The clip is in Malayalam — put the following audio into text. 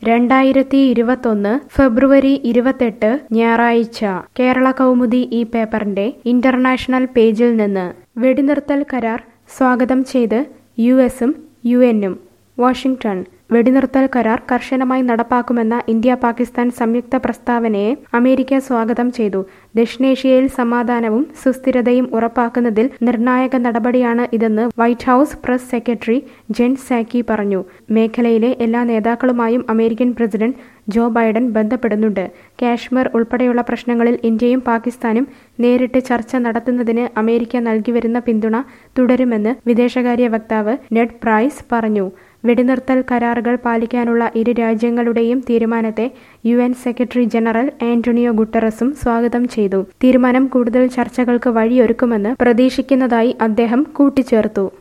രണ്ടായിരത്തി ഇരുപത്തൊന്ന് ഫെബ്രുവരി ഇരുപത്തെട്ട് ഞായറാഴ്ച കേരള കൗമുദി ഈ പേപ്പറിന്റെ ഇന്റർനാഷണൽ പേജിൽ നിന്ന് വെടിനിർത്തൽ കരാർ സ്വാഗതം ചെയ്ത് യു എസും യു എന്നും വാഷിംഗ്ടൺ വെടിനിർത്തൽ കരാർ കർശനമായി നടപ്പാക്കുമെന്ന ഇന്ത്യ പാകിസ്ഥാൻ സംയുക്ത പ്രസ്താവനയെ അമേരിക്ക സ്വാഗതം ചെയ്തു ദക്ഷിണേഷ്യയിൽ സമാധാനവും സുസ്ഥിരതയും ഉറപ്പാക്കുന്നതിൽ നിർണായക നടപടിയാണ് ഇതെന്ന് White House press secretary Jen Psaki പറഞ്ഞു മേഖലയിലെ എല്ലാ നേതാക്കളുമായും അമേരിക്കൻ പ്രസിഡന്റ് ജോ ബൈഡൻ ബന്ധപ്പെടുന്നുണ്ട് കാശ്മീർ ഉൾപ്പെടെയുള്ള പ്രശ്നങ്ങളിൽ ഇന്ത്യയും പാകിസ്ഥാനും നേരിട്ട് ചർച്ച നടത്തുന്നതിന് അമേരിക്ക നൽകിവരുന്ന പിന്തുണ തുടരുമെന്ന് വിദേശകാര്യ വക്താവ് നെഡ് പ്രൈസ് പറഞ്ഞു വെടിനിർത്തൽ കരാറുകൾ പാലിക്കാനുള്ള ഇരു രാജ്യങ്ങളുടെയും തീരുമാനത്തെ U N secretary general Antonio ഗുട്ടറസും സ്വാഗതം ചെയ്തു തീരുമാനം കൂടുതൽ ചർച്ചകൾക്ക് വഴിയൊരുക്കുമെന്ന് പ്രതീക്ഷിക്കുന്നതായി അദ്ദേഹം കൂട്ടിച്ചേർത്തു